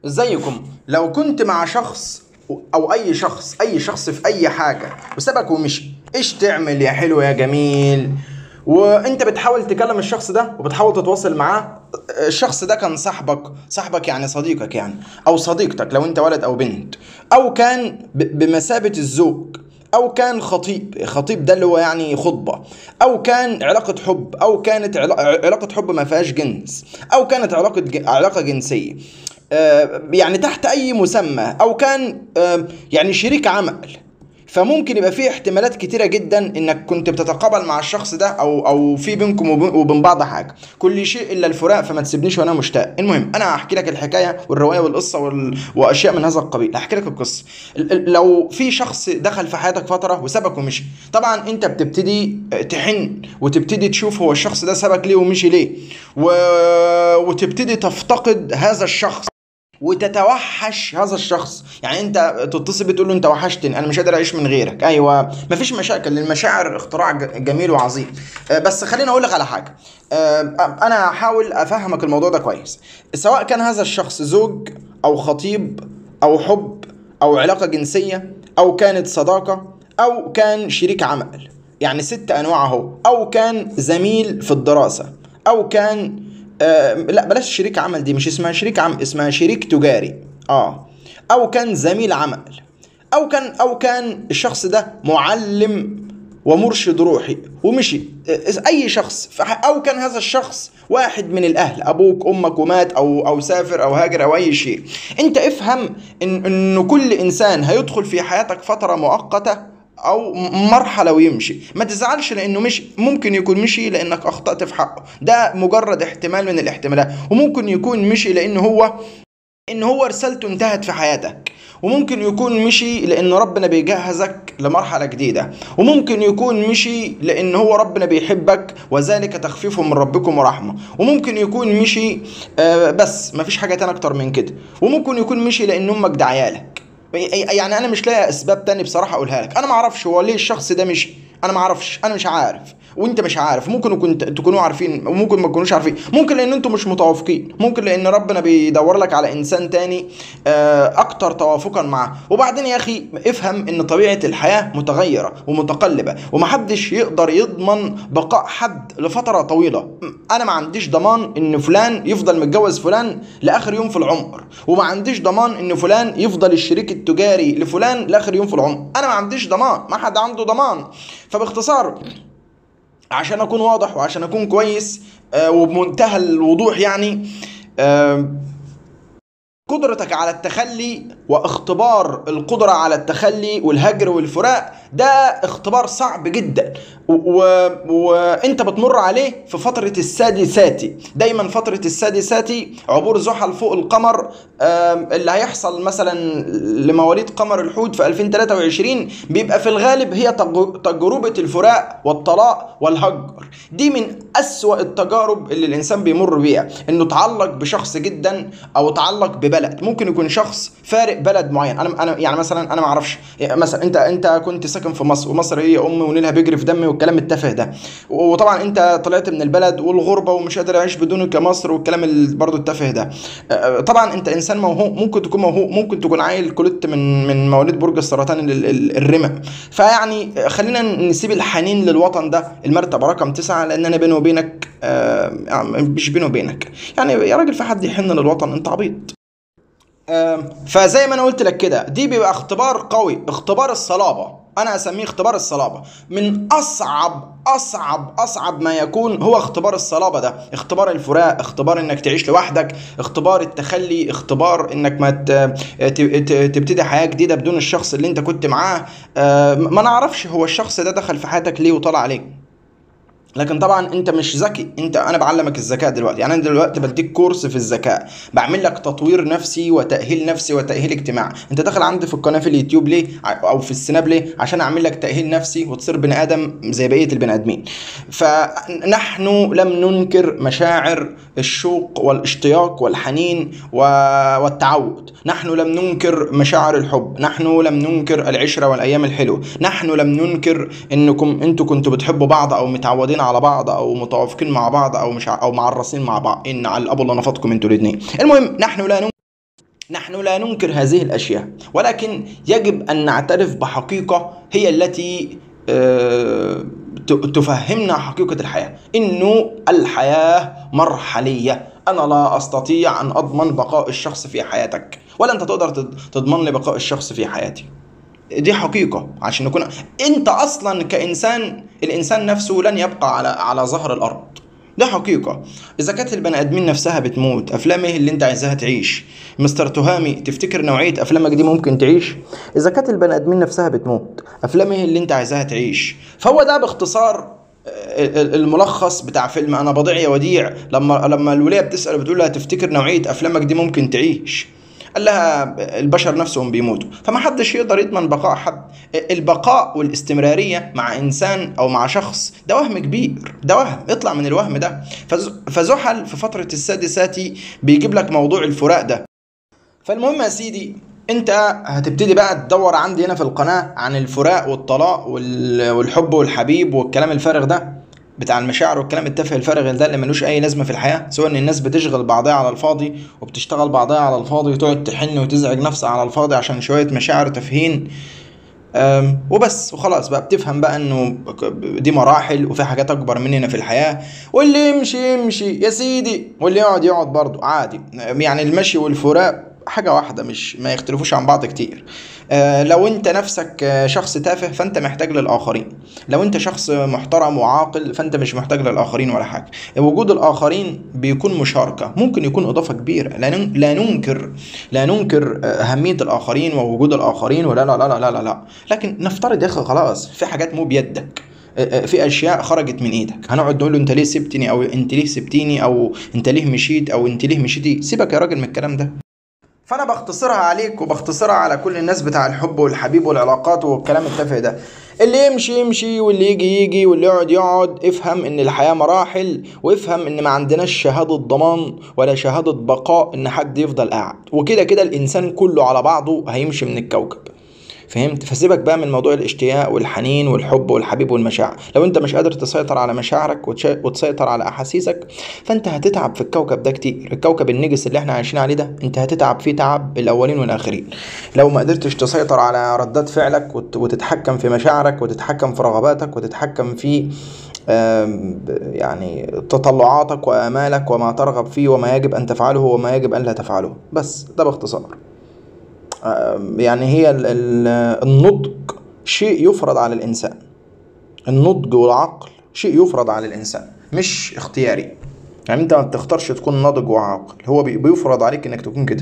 ازيكم لو كنت مع شخص او اي شخص اي شخص في اي حاجه وسابك ومشي ايش تعمل يا حلو يا جميل وانت بتحاول تكلم الشخص ده وبتحاول تتواصل معاه الشخص ده كان صاحبك صاحبك يعني صديقك يعني او صديقتك لو انت ولد او بنت او كان ب- بمثابه الزوج او كان خطيب خطيب ده اللي هو يعني خطبه او كان علاقه حب او كانت علا- علاقه حب ما فيهاش جنس او كانت علاقه ج- علاقه جنسيه آه، يعني تحت اي مسمى او كان آه، يعني شريك عمل فممكن يبقى في احتمالات كتيره جدا انك كنت بتتقابل مع الشخص ده او او في بينكم وبين وبين بعض حاجه كل شيء الا الفراق فما تسيبنيش وانا مشتاق المهم انا هحكي لك الحكايه والروايه والقصه وال... واشياء من هذا القبيل هحكي لك القصه ال- ال- لو في شخص دخل في حياتك فتره وسابك ومشي طبعا انت بتبتدي تحن وتبتدي تشوف هو الشخص ده سابك ليه ومشي ليه و... وتبتدي تفتقد هذا الشخص وتتوحش هذا الشخص يعني انت تتصل بتقول له انت وحشتني انا مش قادر اعيش من غيرك ايوه مفيش مشاكل المشاعر اختراع ج- جميل وعظيم آه، بس خليني اقول لك على حاجه آه، انا هحاول افهمك الموضوع ده كويس سواء كان هذا الشخص زوج او خطيب او حب او علاقه جنسيه او كانت صداقه او كان شريك عمل يعني ست انواع اهو او كان زميل في الدراسه او كان آه لا بلاش شريك عمل دي مش اسمها شريك عمل اسمها شريك تجاري اه او كان زميل عمل او كان او كان الشخص ده معلم ومرشد روحي ومشي آه، اي شخص فح- او كان هذا الشخص واحد من الاهل ابوك امك ومات او او سافر او هاجر او اي شيء انت افهم ان ان كل انسان هيدخل في حياتك فتره مؤقته او م- مرحله ويمشي ما تزعلش لانه مشي ممكن يكون مشي لانك اخطات في حقه ده مجرد احتمال من الاحتمالات وممكن يكون مشي لان هو ان هو رسالته انتهت في حياتك وممكن يكون مشي لان ربنا بيجهزك لمرحله جديده وممكن يكون مشي لان هو ربنا بيحبك وذلك تخفيف من ربكم ورحمه وممكن يكون مشي آه بس مفيش حاجه تانية اكتر من كده وممكن يكون مشي لان امك دعيالك يعني انا مش لاقي اسباب تاني بصراحه اقولها لك انا ما اعرفش هو ليه الشخص ده مشي انا ما اعرفش انا مش عارف وانت مش عارف ممكن يكون تكونوا عارفين وممكن ما تكونوش عارفين ممكن لان انتوا مش متوافقين ممكن لان ربنا بيدور لك على انسان تاني آه، اكتر توافقا معاه وبعدين يا اخي افهم ان طبيعه الحياه متغيره ومتقلبه ومحدش يقدر يضمن بقاء حد لفتره طويله انا ما عنديش ضمان ان فلان يفضل متجوز فلان لاخر يوم في العمر وما عنديش ضمان ان فلان يفضل الشريك التجاري لفلان لاخر يوم في العمر انا ما عنديش ضمان ما حد عنده ضمان فباختصار عشان اكون واضح وعشان اكون كويس آه، وبمنتهى الوضوح يعني آه، قدرتك على التخلي واختبار القدرة على التخلي والهجر والفراق ده اختبار صعب جدا و- و- وانت بتمر عليه في فترة السادساتي دايما فترة السادساتي عبور زحل فوق القمر آم، اللي هيحصل مثلا لمواليد قمر الحوت في 2023 بيبقى في الغالب هي تج- تجربة الفراق والطلاق والهجر دي من أسوأ التجارب اللي الإنسان بيمر بيها إنه تعلق بشخص جدا أو تعلق ببلد ممكن يكون شخص فارق بلد معين أنا أنا يعني مثلا أنا ما أعرفش يعني مثلا أنت أنت كنت ساكن في مصر ومصر هي أمي ونيلها بيجري في دمي والكلام التافه ده وطبعا أنت طلعت من البلد والغربة ومش قادر أعيش بدونك يا مصر والكلام ال- برضه التافه ده آه، طبعا أنت إنسان موهوب ممكن تكون موهوب ممكن تكون عيل كلت من من مواليد برج السرطان ال- ال- الرمم فيعني خلينا نسيب الحنين للوطن ده المرتبه رقم تسعة لان انا بيني وبينك آه يعني مش بيني وبينك يعني يا راجل في حد يحن للوطن انت عبيط آم، فزي ما انا قلت لك كده دي بيبقى اختبار قوي اختبار الصلابه انا اسميه اختبار الصلابه من اصعب اصعب اصعب ما يكون هو اختبار الصلابه ده اختبار الفراق اختبار انك تعيش لوحدك اختبار التخلي اختبار انك ما ت- ت- ت- تبتدي حياه جديده بدون الشخص اللي انت كنت معاه آه، ما نعرفش هو الشخص ده دخل في حياتك ليه وطلع عليه لكن طبعا انت مش ذكي انت انا بعلمك الذكاء دلوقتي يعني انا دلوقتي بديك كورس في الذكاء بعمل لك تطوير نفسي وتاهيل نفسي وتاهيل اجتماعي انت داخل عندي في القناه في اليوتيوب ليه ع- او في السناب ليه عشان اعمل لك تاهيل نفسي وتصير بني ادم زي بقيه البني ادمين فنحن لم ننكر مشاعر الشوق والاشتياق والحنين و- والتعود نحن لم ننكر مشاعر الحب نحن لم ننكر العشره والايام الحلوه نحن لم ننكر انكم انتوا كنتوا بتحبوا بعض او متعودين على بعض او متوافقين مع بعض او مش ع- او معرصين مع بعض ان على الاب اللي نفضكم انتوا الاثنين المهم نحن لا ننكر نحن لا ننكر هذه الاشياء ولكن يجب ان نعترف بحقيقه هي التي آه، ت- تفهمنا حقيقه الحياه انه الحياه مرحليه انا لا استطيع ان اضمن بقاء الشخص في حياتك ولا انت تقدر تض- تضمن لي بقاء الشخص في حياتي دي حقيقة عشان نكون انت اصلا كانسان الانسان نفسه لن يبقى على على ظهر الارض ده حقيقة إذا كانت البني آدمين نفسها بتموت أفلام إيه اللي أنت عايزاها تعيش؟ مستر تهامي تفتكر نوعية أفلامك دي ممكن تعيش؟ إذا كانت البني آدمين نفسها بتموت أفلام إيه اللي أنت عايزاها تعيش؟ فهو ده باختصار آه، الملخص بتاع فيلم أنا بضيع يا وديع لما لما الولية بتسأل بتقول لها تفتكر نوعية أفلامك دي ممكن تعيش؟ قال لها البشر نفسهم بيموتوا فما حدش يقدر يضمن بقاء حد البقاء والاستمرارية مع إنسان أو مع شخص ده وهم كبير ده وهم اطلع من الوهم ده فز- فزحل في فترة السادسات بيجيب لك موضوع الفراق ده فالمهم يا سيدي انت هتبتدي بقى تدور عندي هنا في القناة عن الفراق والطلاق وال- والحب والحبيب والكلام الفارغ ده بتاع المشاعر والكلام التافه الفارغ ده اللي ملوش اي لازمه في الحياه سواء ان الناس بتشغل بعضها على الفاضي وبتشتغل بعضها على الفاضي وتقعد تحن وتزعج نفسها على الفاضي عشان شويه مشاعر تافهين أم، وبس وخلاص بقى بتفهم بقى انه دي مراحل وفي حاجات اكبر مننا في الحياه واللي يمشي يمشي يا سيدي واللي يقعد يقعد برضه عادي يعني المشي والفراق حاجة واحدة مش ما يختلفوش عن بعض كتير آه لو انت نفسك آه، شخص تافه فانت محتاج للآخرين لو انت شخص محترم وعاقل فانت مش محتاج للآخرين ولا حاجة وجود الآخرين بيكون مشاركة ممكن يكون إضافة كبيرة لا نن- لا ننكر لا ننكر آه، أهمية الآخرين ووجود الآخرين ولا لا لا لا لا لا, لا. لكن نفترض يا أخي خلاص في حاجات مو بيدك آه، آه، في اشياء خرجت من ايدك هنقعد نقول له انت ليه سبتني او انت ليه سبتيني او انت ليه مشيت او انت ليه مشيتي سيبك يا راجل من الكلام ده فانا بختصرها عليك وبختصرها على كل الناس بتاع الحب والحبيب والعلاقات والكلام التافه ده اللي يمشي يمشي واللي يجي يجي واللي يقعد يقعد افهم ان الحياة مراحل وافهم ان ما عندناش شهادة ضمان ولا شهادة بقاء ان حد يفضل قاعد وكده كده الانسان كله على بعضه هيمشي من الكوكب فهمت فسيبك بقى من موضوع الاشتياق والحنين والحب والحبيب والمشاعر لو انت مش قادر تسيطر على مشاعرك وتش- وتسيطر على احاسيسك فانت هتتعب في الكوكب ده كتير الكوكب النجس اللي احنا عايشين عليه ده انت هتتعب فيه تعب الاولين والاخرين لو ما قدرتش تسيطر على ردات فعلك وت- وتتحكم في مشاعرك وتتحكم في رغباتك وتتحكم في آم، ب- يعني تطلعاتك وامالك وما ترغب فيه وما يجب ان تفعله وما يجب ان لا تفعله بس ده باختصار آم، يعني هي ال- ال- النضج شيء يفرض على الإنسان النضج والعقل شيء يفرض على الإنسان مش اختياري يعني انت ما بتختارش تكون ناضج وعاقل هو بي- بيفرض عليك انك تكون كده